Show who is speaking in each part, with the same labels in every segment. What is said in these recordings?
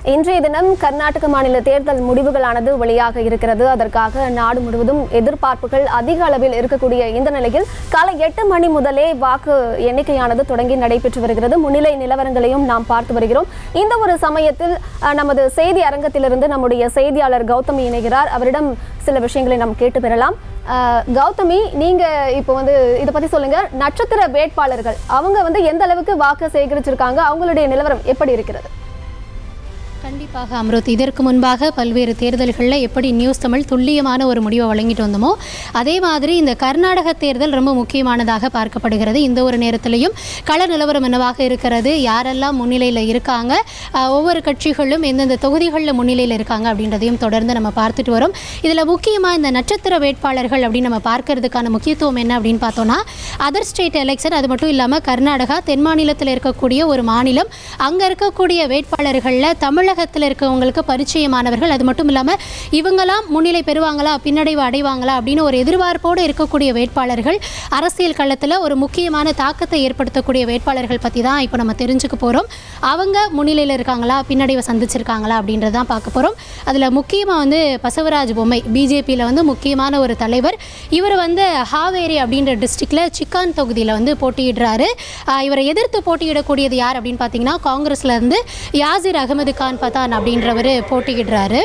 Speaker 1: இன்றைய தினம் கர்நாடக மாநில தேர்தல் முடிவுகளானது வெளியாக இருக்கிறது அதற்காக நாடு முழுவதும் எதிர்பார்ப்புகள் அதிக அளவில் இருக்கக்கூடிய இந்த நிலையில் காலை எட்டு மணி முதலே வாக்கு எண்ணிக்கையானது தொடங்கி நடைபெற்று வருகிறது முன்னிலை நிலவரங்களையும் நாம் பார்த்து வருகிறோம் இந்த ஒரு சமயத்தில் அஹ், நமது செய்தி அரங்கத்திலிருந்து நம்முடைய செய்தியாளர் கௌதமி இணைகிறார் அவரிடம் சில விஷயங்களை நாம் கேட்டு பெறலாம் அஹ், கௌதமி நீங்க இப்போ வந்து இதை பத்தி சொல்லுங்க நட்சத்திர வேட்பாளர்கள் அவங்க வந்து எந்த அளவுக்கு வாக்கு சேகரிச்சிருக்காங்க அவங்களுடைய நிலவரம் எப்படி இருக்கிறது
Speaker 2: கண்டிப்பாக அம்ருத் இதற்கு முன்பாக பல்வேறு தேர்தல்களில் எப்படி நியூஸ் தமிழ் துல்லியமான ஒரு முடிவை வழங்கிட்டு வந்தோமோ அதே மாதிரி இந்த கர்நாடக தேர்தல் ரொம்ப முக்கியமானதாக பார்க்கப்படுகிறது இந்த ஒரு நேரத்திலையும் கள நிலவரம் என்னவாக இருக்கிறது யாரெல்லாம் முன்னிலையில் இருக்காங்க ஆஹ், ஒவ்வொரு கட்சிகளும் எந்தெந்த தொகுதிகளில் முன்னிலையில் இருக்காங்க அப்படின்றதையும் தொடர்ந்து நம்ம பார்த்துட்டு வரோம் இதில் முக்கியமாக இந்த நட்சத்திர வேட்பாளர்கள் அப்படின்னு நம்ம பார்க்கறதுக்கான முக்கியத்துவம் என்ன அப்படின்னு பார்த்தோன்னா அதர் ஸ்டேட் எலெக்ஷன் அது மட்டும் இல்லாமல் கர்நாடகா தென் மாநிலத்தில் இருக்கக்கூடிய ஒரு மாநிலம் அங்கே இருக்கக்கூடிய வேட்பாளர்களில் தமிழகத்தில் இருக்கவங்களுக்கு பரிச்சயமானவர்கள் அது மட்டும் இல்லாமல் இவங்கெல்லாம் முன்னிலை பெறுவாங்களா பின்னடைவு அடைவாங்களா அப்படின்னு ஒரு எதிர்பார்ப்போடு இருக்கக்கூடிய வேட்பாளர்கள் அரசியல் களத்தில் ஒரு முக்கியமான தாக்கத்தை ஏற்படுத்தக்கூடிய வேட்பாளர்கள் பற்றி தான் இப்போ நம்ம தெரிஞ்சுக்க போகிறோம் அவங்க முன்னிலையில் இருக்காங்களா பின்னடைவை சந்திச்சிருக்காங்களா அப்படின்றத தான் பார்க்க போகிறோம் அதில் முக்கியமாக வந்து பசவராஜ் பொம்மை பிஜேபியில் வந்து முக்கியமான ஒரு தலைவர் இவர் வந்து ஹாவேரி அப்படின்ற டிஸ்ட்ரிக்டில் சிக்கான் தொகுதியில் வந்து போட்டியிடுறாரு ஆஹ் இவரை எதிர்த்து போட்டியிடக்கூடியது யார் அப்படின்னு பார்த்தீங்கன்னா காங்கிரஸ்ல இருந்து யாசிர் அகமது கான் பதான் அப்படின்றவர் போட்டியிடுறாரு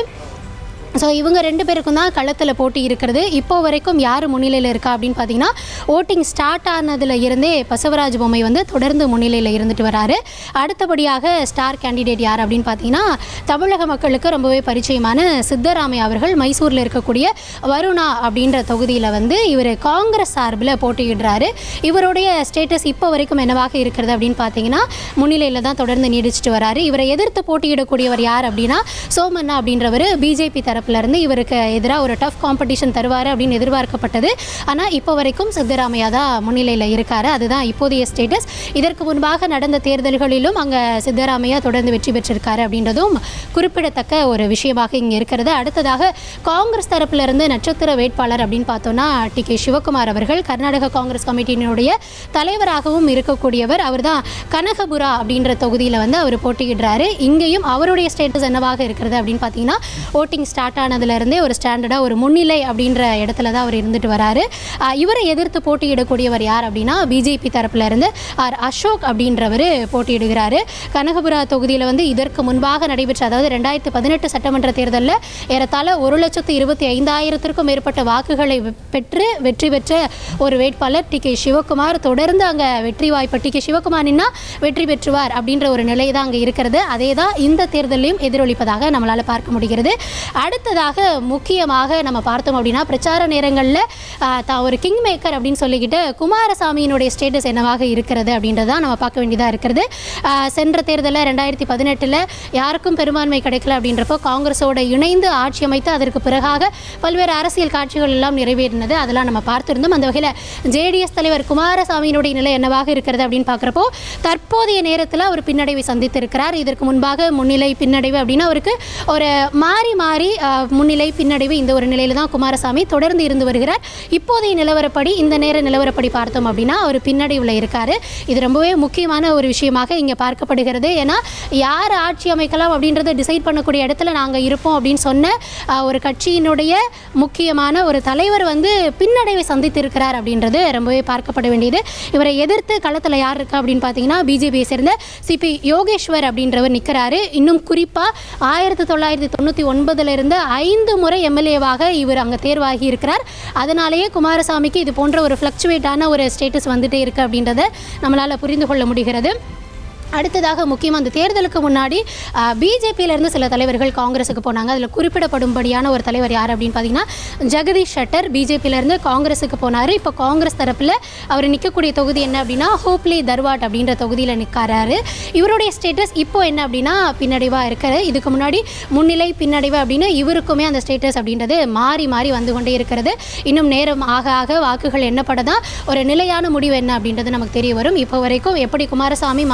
Speaker 2: ஸோ இவங்க ரெண்டு பேருக்கும் தான் களத்தில் போட்டி இருக்கிறது இப்போ வரைக்கும் யார் முன்னிலையில் இருக்கா அப்படின்னு பார்த்தீங்கன்னா ஓட்டிங் ஸ்டார்ட் ஆனதுல இருந்தே பசவராஜ் பொம்மை வந்து தொடர்ந்து முன்னிலையில் இருந்துட்டு வராரு அடுத்தபடியாக ஸ்டார் கேண்டிடேட் யார் அப்படின்னு பார்த்தீங்கன்னா தமிழக மக்களுக்கு ரொம்பவே பரிச்சயமான சித்தராமையா அவர்கள் மைசூரில் இருக்கக்கூடிய வருணா அப்படின்ற தொகுதியில் வந்து இவர் காங்கிரஸ் சார்பில் போட்டியிடுறாரு இவருடைய ஸ்டேட்டஸ் இப்போ வரைக்கும் என்னவாக இருக்கிறது அப்படின்னு பார்த்தீங்கன்னா முன்னிலையில் தான் தொடர்ந்து நீடிச்சிட்டு வராரு இவரை எதிர்த்து போட்டியிடக்கூடியவர் யார் அப்படின்னா சோமண்ணா அப்படின்றவர் பிஜேபி தரப்புல இருந்து இவருக்கு எதிராக ஒரு டஃப் காம்படிஷன் தருவார் அப்படின்னு எதிர்பார்க்கப்பட்டது ஆனால் இப்போ வரைக்கும் சித்தராமையா தான் முன்னிலையில் இருக்காரு அதுதான் இப்போதைய ஸ்டேட்டஸ் இதற்கு முன்பாக நடந்த தேர்தல்களிலும் அங்கே சித்தராமையா தொடர்ந்து வெற்றி பெற்றிருக்காரு அப்படின்றதும் குறிப்பிடத்தக்க ஒரு விஷயமாக இங்கே இருக்கிறது அடுத்ததாக காங்கிரஸ் தரப்புல இருந்து நட்சத்திர வேட்பாளர் அப்படின்னு பார்த்தோம்னா டி கே சிவகுமார் அவர்கள் கர்நாடக காங்கிரஸ் கமிட்டியினுடைய தலைவராகவும் இருக்கக்கூடியவர் அவர் தான் கனகபுரா அப்படின்ற தொகுதியில் வந்து அவர் போட்டியிடுறாரு இங்கேயும் அவருடைய ஸ்டேட்டஸ் என்னவாக இருக்கிறது அப்படின்னு பார்த்தீங்கன்னா ஓட்டிங் ஸ்டார்ட் ஆனதுலேருந்தே ஒரு ஸ்டாண்டர்டாக ஒரு முன்னிலை அப்படின்ற இடத்துல தான் அவர் இருந்துட்டு வராரு ஆஹ் இவரை எதிர்த்து போட்டியிடக்கூடியவர் யார் அப்படின்னா பிஜேபி தரப்புல இருந்து ஆர் அசோக் அப்படின்றவர் போட்டியிடுகிறாரு கனகபுரா தொகுதியில் வந்து இதற்கு முன்பாக நடைபெற்ற அதாவது ரெண்டாயிரத்து பதினெட்டு சட்டமன்ற தேர்தலில் ஏறத்தாழ ஒரு லட்சத்து இருபத்தி ஐந்தாயிரத்திற்கும் மேற்பட்ட வாக்குகளை வெ- பெற்று வெற்றி பெற்ற ஒரு வேட்பாளர் டி கே சிவகுமார் தொடர்ந்து அங்கே வெற்றி வாய்ப்பு டி கே சிவகுமார் நின்னா வெற்றி பெற்றுவார் அப்படின்ற ஒரு நிலை தான் அங்கே இருக்கிறது அதே தான் இந்த தேர்தலையும் எதிரொலிப்பதாக நம்மளால் பார்க்க முடிகிறது அடுத்ததாக முக்கியமாக நம்ம பார்த்தோம் அப்படின்னா பிரச்சார நேரங்களில் தான் ஒரு கிங் மேக்கர் அப்படின்னு சொல்லிக்கிட்டு குமாரசாமியினுடைய ஸ்டேட்டஸ் என்னவாக இருக்கிறது அப்படின்றத நம்ம பார்க்க வேண்டியதாக இருக்கிறது ஆஹ் சென்ற தேர்தலில் ரெண்டாயிரத்தி பதினெட்டில் யாருக்கும் பெரும்பான்மை கிடைக்கல அப்படின்றப்போ காங்கிரஸோட இணைந்து ஆட்சி அமைத்து அதற்கு பிறகாக பல்வேறு அரசியல் காட்சிகள் எல்லாம் நிறைவேறினது அதெல்லாம் நம்ம பார்த்திருந்தோம் அந்த வகையில் ஜேடிஎஸ் தலைவர் குமாரசாமியினுடைய நிலை என்னவாக இருக்கிறது அப்படின்னு பார்க்குறப்போ தற்போதைய நேரத்தில் அவர் பின்னடைவை சந்தித்திருக்கிறார் இதற்கு முன்பாக முன்னிலை பின்னடைவு அப்படின்னு அவருக்கு ஒரு மாறி மாறி ஆஹ், முன்னிலை பின்னடைவு இந்த ஒரு நிலையில தான் குமாரசாமி தொடர்ந்து இருந்து வருகிறார் இப்போதைய நிலவரப்படி இந்த நேர நிலவரப்படி பார்த்தோம் அப்படின்னா அவர் பின்னடைவில் இருக்காரு இது ரொம்பவே முக்கியமான ஒரு விஷயமாக இங்கே பார்க்கப்படுகிறது ஏன்னா யார் ஆட்சி அமைக்கலாம் அப்படின்றத டிசைட் பண்ணக்கூடிய இடத்துல நாங்கள் இருப்போம் அப்படின்னு சொன்ன ஆஹ், ஒரு கட்சியினுடைய முக்கியமான ஒரு தலைவர் வந்து பின்னடைவை சந்தித்திருக்கிறார் அப்படின்றது ரொம்பவே பார்க்கப்பட வேண்டியது இவரை எதிர்த்து களத்தில் யார் இருக்கா அப்படின்னு பார்த்தீங்கன்னா பிஜேபியை சேர்ந்த சிபி யோகேஸ்வர் அப்படின்றவர் நிற்கிறாரு இன்னும் குறிப்பாக ஆயிரத்தி தொள்ளாயிரத்தி தொண்ணூற்றி ஒன்பதுல இருந்து ஐந்து முறை எம்எல்ஏவாக இவர் அங்கே தேர்வாகி இருக்கிறார் அதனாலேயே குமாரசாமிக்கு இது போன்ற ஒரு ஃப்ளக்சுவேட்டான ஒரு ஸ்டேட்டஸ் வந்துட்டே இருக்குது அப்படின்றத நம்மளால் புரிந்து கொள்ள முடிகிறது அடுத்ததாக முக்கியமாக அந்த தேர்தலுக்கு முன்னாடி பிஜேபியிலேருந்து சில தலைவர்கள் காங்கிரஸுக்கு போனாங்க அதில் குறிப்பிடப்படும்படியான ஒரு தலைவர் யார் அப்படின்னு பார்த்தீங்கன்னா ஜெகதீஷ் ஷட்டர் பிஜேபியிலேருந்து காங்கிரஸுக்கு போனார் இப்போ காங்கிரஸ் தரப்பில் அவர் நிற்கக்கூடிய தொகுதி என்ன அப்படின்னா ஹோப்லி தர்வாட் அப்படின்ற தொகுதியில் நிற்கிறாரு இவருடைய ஸ்டேட்டஸ் இப்போ என்ன அப்படின்னா பின்னடைவாக இருக்கிறது இதுக்கு முன்னாடி முன்னிலை பின்னடைவு அப்படின்னு இவருக்குமே அந்த ஸ்டேட்டஸ் அப்படின்றது மாறி மாறி வந்து கொண்டே இருக்கிறது இன்னும் நேரம் ஆக ஆக வாக்குகள் எண்ணப்பட தான் ஒரு நிலையான முடிவு என்ன அப்படின்றது நமக்கு தெரிய வரும் இப்போ வரைக்கும் எப்படி குமாரசாமி மாறி மாறி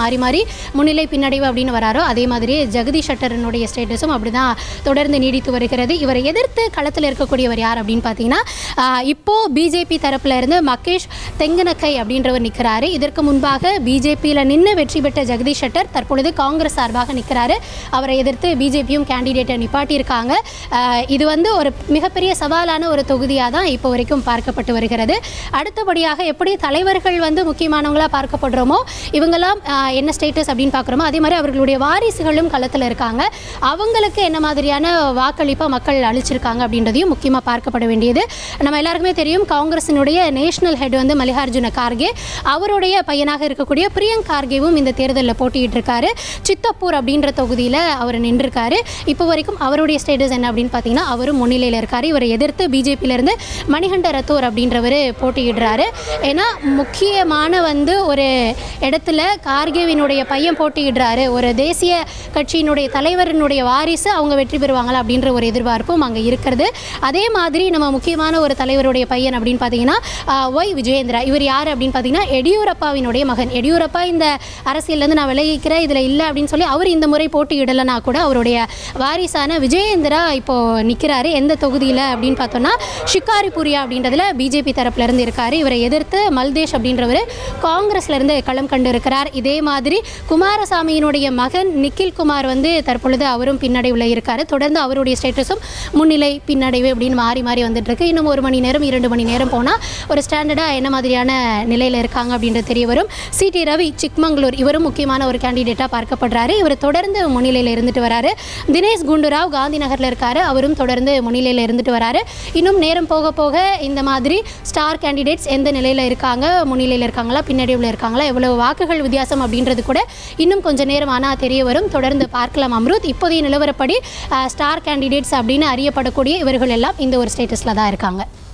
Speaker 2: முன்னிலை பின்னடைவு அப்படின்னு வராரோ அதே மாதிரி ஜெகதீஷ் ஷட்டரனுடைய ஸ்டேட்டஸும் அப்படிதான் தொடர்ந்து நீடித்து வருகிறது இவரை எதிர்த்து களத்தில் இருக்கக்கூடியவர் யார் அப்படின்னு பார்த்தீங்கன்னா ஆஹ், இப்போ பிஜேபி தரப்புல இருந்து மகேஷ் தெங்கனக்கை அப்படின்றவர் நிற்கிறாரு இதற்கு முன்பாக பிஜேபியில் நின்று வெற்றி பெற்ற ஜெகதீஷ் ஷட்டர் தற்பொழுது காங்கிரஸ் சார்பாக நிற்கிறாரு அவரை எதிர்த்து பிஜேபியும் கேண்டிடேட்டை நிப்பாட்டியிருக்காங்க ஆஹ், இது வந்து ஒரு மிகப்பெரிய சவாலான ஒரு தொகுதியாக தான் இப்போ வரைக்கும் பார்க்கப்பட்டு வருகிறது அடுத்தபடியாக எப்படி தலைவர்கள் வந்து முக்கியமானவங்களாக பார்க்கப்படுறோமோ இவங்கெல்லாம் ஆஹ், என்ன ஸ்டேட்டஸ் அப்படின்னு பார்க்குறோமோ அதே மாதிரி அவர்களுடைய வாரிசுகளும் களத்தில் இருக்காங்க அவங்களுக்கு என்ன மாதிரியான வாக்களிப்பை மக்கள் அளிச்சிருக்காங்க அப்படின்றதையும் முக்கியமாக பார்க்கப்பட வேண்டியது நம்ம எல்லாருக்குமே தெரியும் காங்கிரசினுடைய நேஷனல் ஹெட் வந்து மல்லிகார்ஜுன கார்கே அவருடைய பையனாக இருக்கக்கூடிய பிரியங்க் கார்கேவும் இந்த தேர்தலில் போட்டியிட்டு இருக்காரு சித்தப்பூர் அப்படின்ற தொகுதியில் அவர் நின்றுருக்காரு இப்போ வரைக்கும் அவருடைய ஸ்டேட்டஸ் என்ன அப்படின்னு பார்த்தீங்கன்னா அவரும் முன்னிலையில் இருக்காரு இவரை எதிர்த்து பிஜேபியிலேருந்து மணிகண்ட ரத்தோர் அப்படின்றவர் போட்டியிடுறாரு ஏன்னா முக்கியமான வந்து ஒரு இடத்துல கார்கேவினுடைய பையன் போட்டியிடுறாரு ஒரு தேசிய கட்சியினுடைய தலைவரினுடைய வாரிசு அவங்க வெற்றி பெறுவாங்களா அப்படின்ற ஒரு எதிர்பார்ப்பும் அங்கே இருக்கிறது அதே மாதிரி நம்ம முக்கியமான ஒரு தலைவருடைய பையன் அப்படின்னு பார்த்தீங்கன்னா ஆஹ், ஒய் விஜயேந்திரா இவர் யார் அப்படின்னு பார்த்தீங்கன்னா எடியூரப்பாவினுடைய மகன் எடியூரப்பா இந்த அரசியல்லேருந்து நான் விலகிக்கிறேன் இதில் இல்லை அப்படின்னு சொல்லி அவர் இந்த முறை போட்டியிடலைனா கூட அவருடைய வாரிசான விஜயேந்திரா இப்போ நிற்கிறாரு எந்த தொகுதியில் அப்படின்னு பார்த்தோம்னா ஷிக்காரிபுரியா அப்படின்றதுல பிஜேபி தரப்புல இருந்து இருக்காரு இவரை எதிர்த்து மல்தேஷ் அப்படின்றவர் காங்கிரஸ்ல இருந்து களம் கண்டு இருக்கிறார் இதே மாதிரி குமாரசாமியினுடைய மகன் நிக்கில் குமார் வந்து தற்பொழுது அவரும் பின்னடைவில் இருக்காரு தொடர்ந்து அவருடைய ஸ்டேட்டஸும் முன்னிலை பின்னடைவு அப்படின்னு மாறி மாறி வந்துட்டு இருக்கு இன்னும் ஒரு மணி நேரம் இரண்டு மணி நேரம் போனால் ஒரு ஸ்டாண்டர்டாக என்ன மாதிரியான நிலையில் இருக்காங்க அப்படின்றது தெரிய வரும் சிடி ரவி சிக்மங்களூர் இவரும் முக்கியமான ஒரு கேண்டிடேட்டாக பார்க்கப்படுறாரு இவர் தொடர்ந்து முன்னிலையில் இருந்துட்டு வராரு தினேஷ் குண்டுராவ் காந்தி நகரில் இருக்காரு அவரும் தொடர்ந்து முன்னிலையில் இருந்துட்டு வராரு இன்னும் நேரம் போக போக இந்த மாதிரி ஸ்டார் கேண்டிடேட்ஸ் எந்த நிலையில் இருக்காங்க முன்னிலையில் இருக்காங்களா பின்னடைவில் இருக்காங்களா எவ்வளவு வாக்குகள் வித்தியாசம் அப்படின்றது கூட இன்னும் கொஞ்சம் நேரம் ஆனால் தெரிய வரும் தொடர்ந்து பார்க்கலாம் அம்ருத் இப்போதைய நிலவரப்படி ஸ்டார் கேண்டிடேட்ஸ் அப்படின்னு அறியப்படக்கூடிய இவர்கள் எல்லாம் இந்த ஒரு ஸ்டேட்டஸில் தான் இருக்காங்க